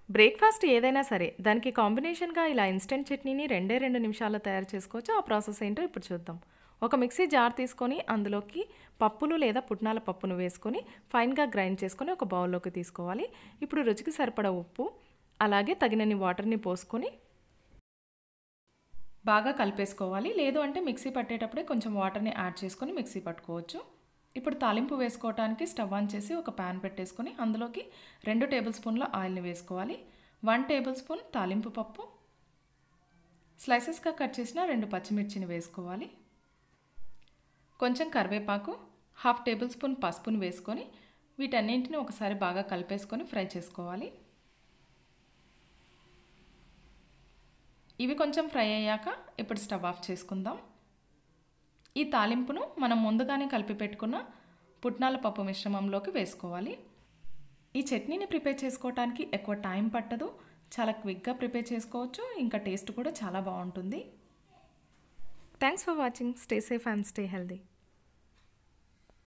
breakfast ఏదైనా సరే దానికి కాంబినేషన్గా ఇలా ఇన్స్టెంట్ చట్నీని రెండే రెండు నిమిషాల్లో తయారు చేసుకోవచ్చు ఆ ప్రాసెస్ ఏంటో ఇప్పుడు చూద్దాం ఒక మిక్సీ జార్ తీసుకొని అందులోకి పప్పులు లేదా పుట్నాల పప్పును వేసుకొని ఫైన్గా గ్రైండ్ చేసుకొని ఒక బౌల్లోకి తీసుకోవాలి ఇప్పుడు రుచికి సరిపడా ఉప్పు అలాగే తగినన్ని వాటర్ని పోసుకొని బాగా కలిపేసుకోవాలి లేదు అంటే మిక్సీ పట్టేటప్పుడే కొంచెం వాటర్ని యాడ్ చేసుకొని మిక్సీ పట్టుకోవచ్చు ఇప్పుడు తాలింపు వేసుకోవడానికి స్టవ్ ఆన్ చేసి ఒక ప్యాన్ పెట్టేసుకొని అందులోకి రెండు టేబుల్ స్పూన్ల ఆయిల్ని వేసుకోవాలి వన్ టేబుల్ స్పూన్ తాలింపు పప్పు స్లైసెస్గా కట్ చేసిన రెండు పచ్చిమిర్చిని వేసుకోవాలి కొంచెం కరివేపాకు హాఫ్ టేబుల్ స్పూన్ పసుపుని వేసుకొని వీటన్నింటిని ఒకసారి బాగా కలిపేసుకొని ఫ్రై చేసుకోవాలి ఇవి కొంచెం ఫ్రై అయ్యాక ఇప్పుడు స్టవ్ ఆఫ్ చేసుకుందాం ఈ తాలింపును మనం ముందుగానే కలిపి పెట్టుకున్న పుట్నాల పప్పు మిశ్రమంలోకి వేసుకోవాలి ఈ చట్నీని ప్రిపేర్ చేసుకోవడానికి ఎక్కువ టైం పట్టదు చాలా క్విక్గా ప్రిపేర్ చేసుకోవచ్చు ఇంకా టేస్ట్ కూడా చాలా బాగుంటుంది thanks for watching stay safe and stay healthy